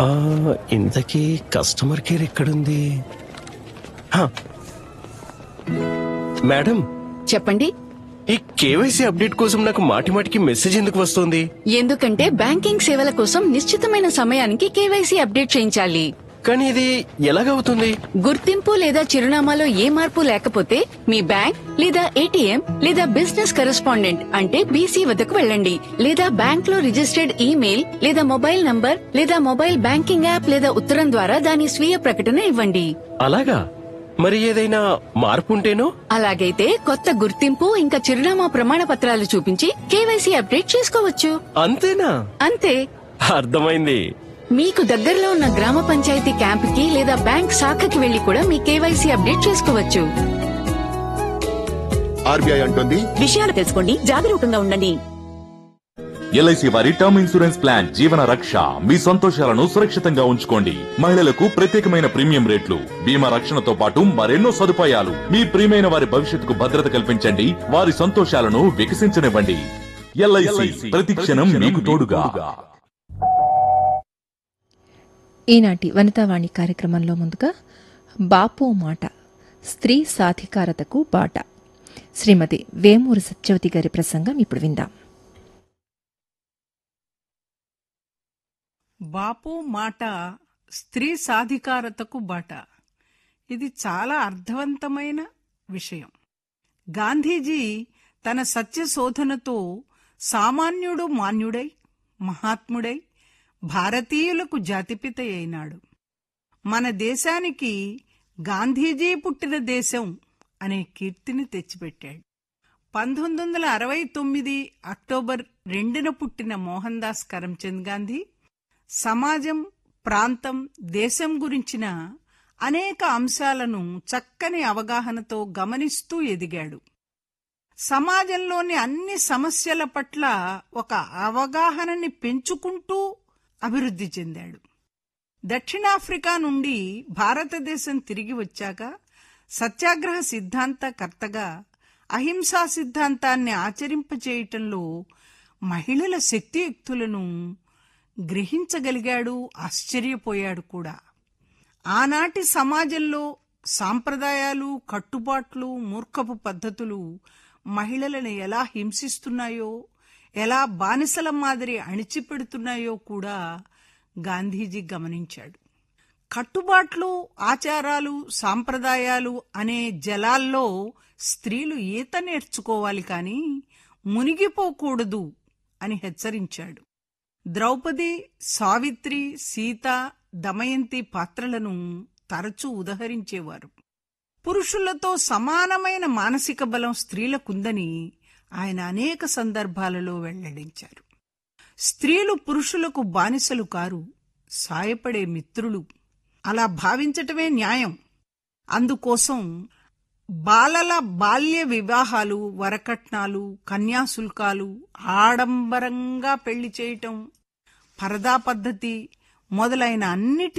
ఆ, ఇంతకీ customer care ఎక్కడుంది హా. మేడం చెప్పండి ఈ కేవైసీ అప్డేట్ కోసం నాకు మాటి మాటికి మెసేజ్ ఎందుకు వస్తుంది ఎందుకంటే బ్యాంకింగ్ సేవల కోసం నిశ్చితమైన సమయానికి కేవైసీ అప్డేట్ చేయించాలి కానీ ఇది ఎలాగవుతుంది గుర్తింపు లేదా చిరునామాలో ఏ మార్పు లేకపోతే మీ బ్యాంక్ లేదా ఏటీఎం లేదా బిజినెస్ కరెస్పాండెంట్ అంటే బీసీ వద్దకు వెళ్ళండి లేదా బ్యాంక్ లో రిజిస్టర్డ్ ఈమెయిల్ లేదా మొబైల్ నంబర్ లేదా మొబైల్ బ్యాంకింగ్ యాప్ లేదా ఉత్తరం ద్వారా దాని స్వీయ ప్రకటన ఇవ్వండి అలాగా మరి ఏదైనా మార్పు ఉంటేనో అలాగైతే కొత్త గుర్తింపు ఇంకా చిరునామా ప్రమాణ పత్రాలు చూపించి కేవైసీ అప్డేట్ చేసుకోవచ్చు అంతేనా అంతే అర్థమైంది మీకు దగ్గరలో ఉన్న గ్రామ పంచాయతీ క్యాంపుకి లేదా బ్యాంక్ శాఖకి వెళ్లి కూడా మీ కేవైసీ అప్డేట్ చేసుకోవచ్చు ఆర్బీఐ అంటుంది విషయాలు తెలుసుకోండి జాగరూకంగా ఉండండి ఎల్ఐసి వారి టర్మ్ ఇన్సూరెన్స్ ప్లాన్ జీవన రక్ష మీ సంతోషాలను సురక్షితంగా ఉంచుకోండి మహిళలకు ప్రత్యేకమైన ప్రీమియం రేట్లు బీమా రక్షణతో పాటు మరెన్నో సదుపాయాలు మీ ప్రియమైన వారి భవిష్యత్తుకు భద్రత కల్పించండి వారి సంతోషాలను వికసించనివ్వండి ఎల్ఐసి ప్రతి క్షణం మీకు తోడుగా ఈనాటి వనితావాణి కార్యక్రమంలో ముందుగా బాపు మాట స్త్రీ సాధికారతకు బాట శ్రీమతి వేమూరి సత్యవతి గారి ప్రసంగం ఇప్పుడు విందాం బాపు మాట స్త్రీ సాధికారతకు బాట ఇది చాలా అర్థవంతమైన విషయం గాంధీజీ తన సత్య శోధనతో సామాన్యుడు మాన్యుడై మహాత్ముడై భారతీయులకు జాతిపిత అయినాడు మన దేశానికి గాంధీజీ పుట్టిన దేశం అనే కీర్తిని తెచ్చిపెట్టాడు పంతొమ్మిది వందల అరవై తొమ్మిది అక్టోబర్ రెండున పుట్టిన మోహన్ దాస్ కరమ్చంద్ గాంధీ సమాజం ప్రాంతం దేశం గురించిన అనేక అంశాలను చక్కని అవగాహనతో గమనిస్తూ ఎదిగాడు సమాజంలోని అన్ని సమస్యల పట్ల ఒక అవగాహనని పెంచుకుంటూ అభివృద్ధి చెందాడు దక్షిణాఫ్రికా నుండి భారతదేశం తిరిగి వచ్చాక సత్యాగ్రహ సిద్ధాంతకర్తగా అహింసా సిద్ధాంతాన్ని ఆచరింపచేయటంలో మహిళల శక్తియుక్తులను గ్రహించగలిగాడు ఆశ్చర్యపోయాడు కూడా ఆనాటి సమాజంలో సాంప్రదాయాలు కట్టుబాట్లు మూర్ఖపు పద్ధతులు మహిళలను ఎలా హింసిస్తున్నాయో ఎలా బానిసల మాదిరి అణిచిపెడుతున్నాయో కూడా గాంధీజీ గమనించాడు కట్టుబాట్లు ఆచారాలు సాంప్రదాయాలు అనే జలాల్లో స్త్రీలు ఈత నేర్చుకోవాలి కాని మునిగిపోకూడదు అని హెచ్చరించాడు ద్రౌపది సావిత్రి సీత దమయంతి పాత్రలను తరచూ ఉదహరించేవారు పురుషులతో సమానమైన మానసిక బలం స్త్రీలకుందని ఆయన అనేక సందర్భాలలో వెల్లడించారు స్త్రీలు పురుషులకు బానిసలు కారు సాయపడే మిత్రులు అలా భావించటమే న్యాయం అందుకోసం బాలల బాల్య వివాహాలు వరకట్నాలు కన్యాశుల్కాలు ఆడంబరంగా పెళ్లి చేయటం పరదా పద్ధతి మొదలైన అన్నిటి